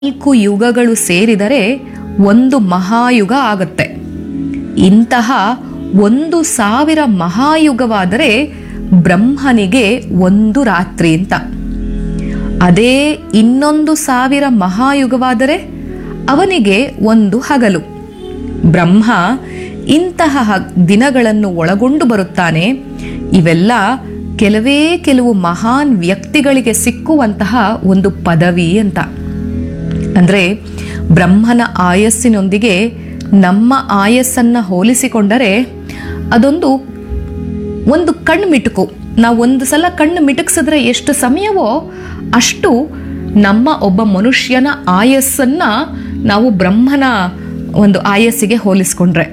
ನಾಲ್ಕು ಯುಗಗಳು ಸೇರಿದರೆ ಒಂದು ಮಹಾಯುಗ ಆಗತ್ತೆ ಇಂತಹ ಒಂದು ಸಾವಿರ ಮಹಾಯುಗವಾದರೆ ಬ್ರಹ್ಮನಿಗೆ ಒಂದು ರಾತ್ರಿ ಅಂತ ಅದೇ ಇನ್ನೊಂದು ಸಾವಿರ ಮಹಾಯುಗವಾದರೆ ಅವನಿಗೆ ಒಂದು ಹಗಲು ಬ್ರಹ್ಮ ಇಂತಹ ಹ- ದಿನಗಳನ್ನು ಒಳಗೊಂಡು ಬರುತ್ತಾನೆ ಇವೆಲ್ಲ ಕೆಲವೇ ಕೆಲವು ಮಹಾನ್ ವ್ಯಕ್ತಿಗಳಿಗೆ ಸಿಕ್ಕುವಂತಹ ಒಂದು ಪದವಿ ಅಂತ ಅಂದ್ರೆ ಬ್ರಹ್ಮನ ಆಯಸ್ಸಿನೊಂದಿಗೆ ನಮ್ಮ ಆಯಸ್ಸನ್ನ ಹೋಲಿಸಿಕೊಂಡರೆ ಅದೊಂದು ಒಂದು ಕಣ್ಣು ಮಿಟುಕು ನಾವು ಒಂದು ಸಲ ಕಣ್ಣು ಮಿಟುಕಿಸಿದ್ರೆ ಎಷ್ಟು ಸಮಯವೋ ಅಷ್ಟು ನಮ್ಮ ಒಬ್ಬ ಮನುಷ್ಯನ ಆಯಸ್ಸನ್ನ ನಾವು ಬ್ರಹ್ಮನ ಒಂದು ಆಯಸ್ಸಿಗೆ ಹೋಲಿಸ್ಕೊಂಡ್ರೆ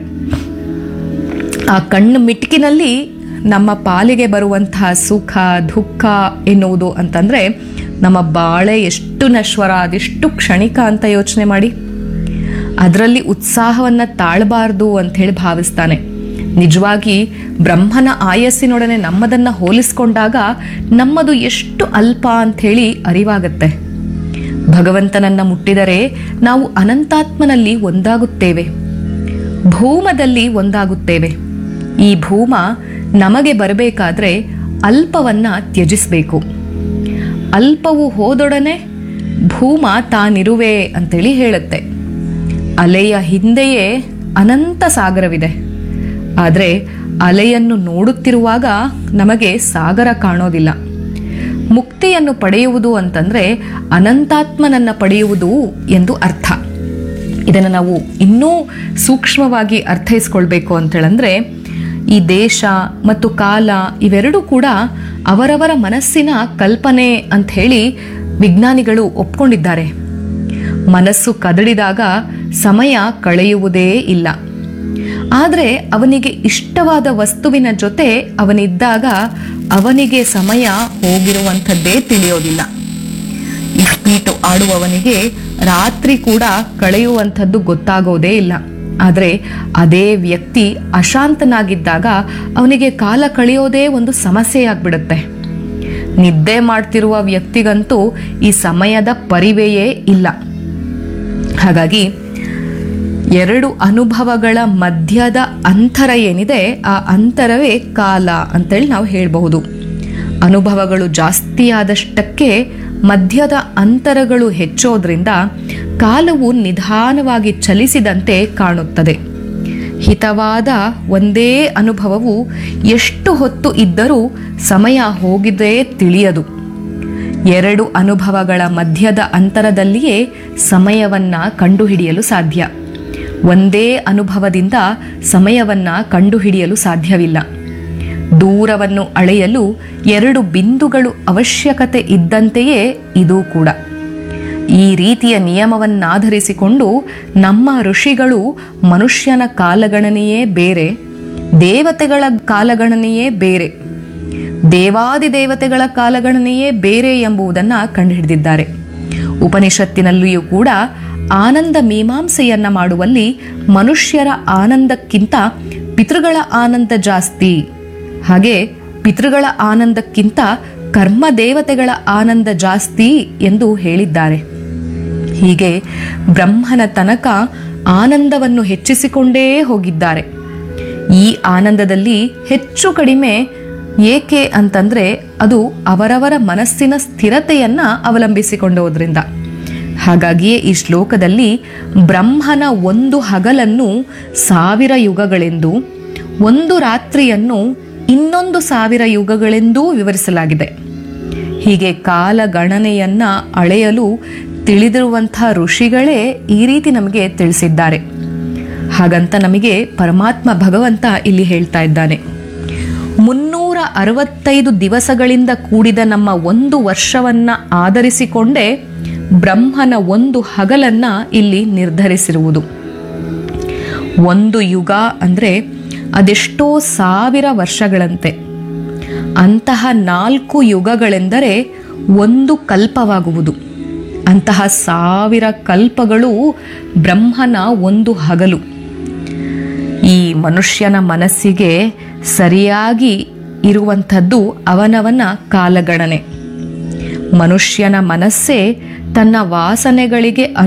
ಆ ಕಣ್ಣು ಮಿಟುಕಿನಲ್ಲಿ ನಮ್ಮ ಪಾಲಿಗೆ ಬರುವಂತಹ ಸುಖ ದುಃಖ ಎನ್ನುವುದು ಅಂತಂದ್ರೆ ನಮ್ಮ ಬಾಳೆ ಎಷ್ಟು ನಶ್ವರ ಅದೆಷ್ಟು ಕ್ಷಣಿಕ ಅಂತ ಯೋಚನೆ ಮಾಡಿ ಅದರಲ್ಲಿ ಉತ್ಸಾಹವನ್ನ ತಾಳಬಾರ್ದು ಅಂತ ಹೇಳಿ ಭಾವಿಸ್ತಾನೆ ನಿಜವಾಗಿ ಬ್ರಹ್ಮನ ಆಯಸ್ಸಿನೊಡನೆ ನಮ್ಮದನ್ನ ಹೋಲಿಸ್ಕೊಂಡಾಗ ನಮ್ಮದು ಎಷ್ಟು ಅಲ್ಪ ಅಂತ ಹೇಳಿ ಅರಿವಾಗತ್ತೆ ಭಗವಂತನನ್ನ ಮುಟ್ಟಿದರೆ ನಾವು ಅನಂತಾತ್ಮನಲ್ಲಿ ಒಂದಾಗುತ್ತೇವೆ ಭೂಮದಲ್ಲಿ ಒಂದಾಗುತ್ತೇವೆ ಈ ಭೂಮ ನಮಗೆ ಬರಬೇಕಾದ್ರೆ ಅಲ್ಪವನ್ನ ತ್ಯಜಿಸಬೇಕು ಅಲ್ಪವು ಹೋದೊಡನೆ ಭೂಮ ತಾನಿರುವೆ ಅಂತೇಳಿ ಹೇಳುತ್ತೆ ಅಲೆಯ ಹಿಂದೆಯೇ ಅನಂತ ಸಾಗರವಿದೆ ಆದರೆ ಅಲೆಯನ್ನು ನೋಡುತ್ತಿರುವಾಗ ನಮಗೆ ಸಾಗರ ಕಾಣೋದಿಲ್ಲ ಮುಕ್ತಿಯನ್ನು ಪಡೆಯುವುದು ಅಂತಂದ್ರೆ ಅನಂತಾತ್ಮನನ್ನ ಪಡೆಯುವುದು ಎಂದು ಅರ್ಥ ಇದನ್ನು ನಾವು ಇನ್ನೂ ಸೂಕ್ಷ್ಮವಾಗಿ ಅರ್ಥೈಸ್ಕೊಳ್ಬೇಕು ಅಂತೇಳಂದ್ರೆ ಈ ದೇಶ ಮತ್ತು ಕಾಲ ಇವೆರಡೂ ಕೂಡ ಅವರವರ ಮನಸ್ಸಿನ ಕಲ್ಪನೆ ಅಂತ ಹೇಳಿ ವಿಜ್ಞಾನಿಗಳು ಒಪ್ಕೊಂಡಿದ್ದಾರೆ ಮನಸ್ಸು ಕದಡಿದಾಗ ಸಮಯ ಕಳೆಯುವುದೇ ಇಲ್ಲ ಆದರೆ ಅವನಿಗೆ ಇಷ್ಟವಾದ ವಸ್ತುವಿನ ಜೊತೆ ಅವನಿದ್ದಾಗ ಅವನಿಗೆ ಸಮಯ ಹೋಗಿರುವಂಥದ್ದೇ ತಿಳಿಯೋದಿಲ್ಲ ಇಸ್ಪೀಟು ಆಡುವವನಿಗೆ ರಾತ್ರಿ ಕೂಡ ಕಳೆಯುವಂಥದ್ದು ಗೊತ್ತಾಗೋದೇ ಇಲ್ಲ ಆದರೆ ಅದೇ ವ್ಯಕ್ತಿ ಅಶಾಂತನಾಗಿದ್ದಾಗ ಅವನಿಗೆ ಕಾಲ ಕಳೆಯೋದೇ ಒಂದು ಸಮಸ್ಯೆಯಾಗ್ಬಿಡುತ್ತೆ ನಿದ್ದೆ ಮಾಡ್ತಿರುವ ವ್ಯಕ್ತಿಗಂತೂ ಈ ಸಮಯದ ಪರಿವೆಯೇ ಇಲ್ಲ ಹಾಗಾಗಿ ಎರಡು ಅನುಭವಗಳ ಮಧ್ಯದ ಅಂತರ ಏನಿದೆ ಆ ಅಂತರವೇ ಕಾಲ ಅಂತೇಳಿ ನಾವು ಹೇಳಬಹುದು ಅನುಭವಗಳು ಜಾಸ್ತಿ ಆದಷ್ಟಕ್ಕೆ ಮಧ್ಯದ ಅಂತರಗಳು ಹೆಚ್ಚೋದ್ರಿಂದ ಕಾಲವು ನಿಧಾನವಾಗಿ ಚಲಿಸಿದಂತೆ ಕಾಣುತ್ತದೆ ಹಿತವಾದ ಒಂದೇ ಅನುಭವವು ಎಷ್ಟು ಹೊತ್ತು ಇದ್ದರೂ ಸಮಯ ಹೋಗಿದೇ ತಿಳಿಯದು ಎರಡು ಅನುಭವಗಳ ಮಧ್ಯದ ಅಂತರದಲ್ಲಿಯೇ ಸಮಯವನ್ನ ಕಂಡುಹಿಡಿಯಲು ಸಾಧ್ಯ ಒಂದೇ ಅನುಭವದಿಂದ ಸಮಯವನ್ನ ಕಂಡುಹಿಡಿಯಲು ಸಾಧ್ಯವಿಲ್ಲ ದೂರವನ್ನು ಅಳೆಯಲು ಎರಡು ಬಿಂದುಗಳು ಅವಶ್ಯಕತೆ ಇದ್ದಂತೆಯೇ ಇದು ಕೂಡ ಈ ರೀತಿಯ ನಿಯಮವನ್ನಾಧರಿಸಿಕೊಂಡು ನಮ್ಮ ಋಷಿಗಳು ಮನುಷ್ಯನ ಕಾಲಗಣನೆಯೇ ಬೇರೆ ದೇವತೆಗಳ ಕಾಲಗಣನೆಯೇ ಬೇರೆ ದೇವಾದಿ ದೇವತೆಗಳ ಕಾಲಗಣನೆಯೇ ಬೇರೆ ಎಂಬುದನ್ನ ಕಂಡುಹಿಡಿದಿದ್ದಾರೆ ಉಪನಿಷತ್ತಿನಲ್ಲಿಯೂ ಕೂಡ ಆನಂದ ಮೀಮಾಂಸೆಯನ್ನ ಮಾಡುವಲ್ಲಿ ಮನುಷ್ಯರ ಆನಂದಕ್ಕಿಂತ ಪಿತೃಗಳ ಆನಂದ ಜಾಸ್ತಿ ಹಾಗೆ ಪಿತೃಗಳ ಆನಂದಕ್ಕಿಂತ ಕರ್ಮ ದೇವತೆಗಳ ಆನಂದ ಜಾಸ್ತಿ ಎಂದು ಹೇಳಿದ್ದಾರೆ ಹೀಗೆ ಬ್ರಹ್ಮನ ತನಕ ಆನಂದವನ್ನು ಹೆಚ್ಚಿಸಿಕೊಂಡೇ ಹೋಗಿದ್ದಾರೆ ಈ ಆನಂದದಲ್ಲಿ ಹೆಚ್ಚು ಕಡಿಮೆ ಏಕೆ ಅಂತಂದ್ರೆ ಅದು ಅವರವರ ಮನಸ್ಸಿನ ಸ್ಥಿರತೆಯನ್ನ ಅವಲಂಬಿಸಿಕೊಂಡೋದ್ರಿಂದ ಹಾಗಾಗಿಯೇ ಈ ಶ್ಲೋಕದಲ್ಲಿ ಬ್ರಹ್ಮನ ಒಂದು ಹಗಲನ್ನು ಸಾವಿರ ಯುಗಗಳೆಂದು ಒಂದು ರಾತ್ರಿಯನ್ನು ಇನ್ನೊಂದು ಸಾವಿರ ಯುಗಗಳೆಂದೂ ವಿವರಿಸಲಾಗಿದೆ ಹೀಗೆ ಕಾಲ ಗಣನೆಯನ್ನ ಅಳೆಯಲು ತಿಳಿದಿರುವಂತಹ ಋಷಿಗಳೇ ಈ ರೀತಿ ನಮಗೆ ತಿಳಿಸಿದ್ದಾರೆ ಹಾಗಂತ ನಮಗೆ ಪರಮಾತ್ಮ ಭಗವಂತ ಇಲ್ಲಿ ಹೇಳ್ತಾ ಇದ್ದಾನೆ ಮುನ್ನೂರ ಅರವತ್ತೈದು ದಿವಸಗಳಿಂದ ಕೂಡಿದ ನಮ್ಮ ಒಂದು ವರ್ಷವನ್ನ ಆಧರಿಸಿಕೊಂಡೇ ಬ್ರಹ್ಮನ ಒಂದು ಹಗಲನ್ನ ಇಲ್ಲಿ ನಿರ್ಧರಿಸಿರುವುದು ಒಂದು ಯುಗ ಅಂದ್ರೆ ಅದೆಷ್ಟೋ ಸಾವಿರ ವರ್ಷಗಳಂತೆ ಅಂತಹ ನಾಲ್ಕು ಯುಗಗಳೆಂದರೆ ಒಂದು ಕಲ್ಪವಾಗುವುದು ಅಂತಹ ಸಾವಿರ ಕಲ್ಪಗಳು ಬ್ರಹ್ಮನ ಒಂದು ಹಗಲು ಈ ಮನುಷ್ಯನ ಮನಸ್ಸಿಗೆ ಸರಿಯಾಗಿ ಇರುವಂಥದ್ದು ಅವನವನ ಕಾಲಗಣನೆ ಮನುಷ್ಯನ ಮನಸ್ಸೇ ತನ್ನ ವಾಸನೆಗಳಿಗೆ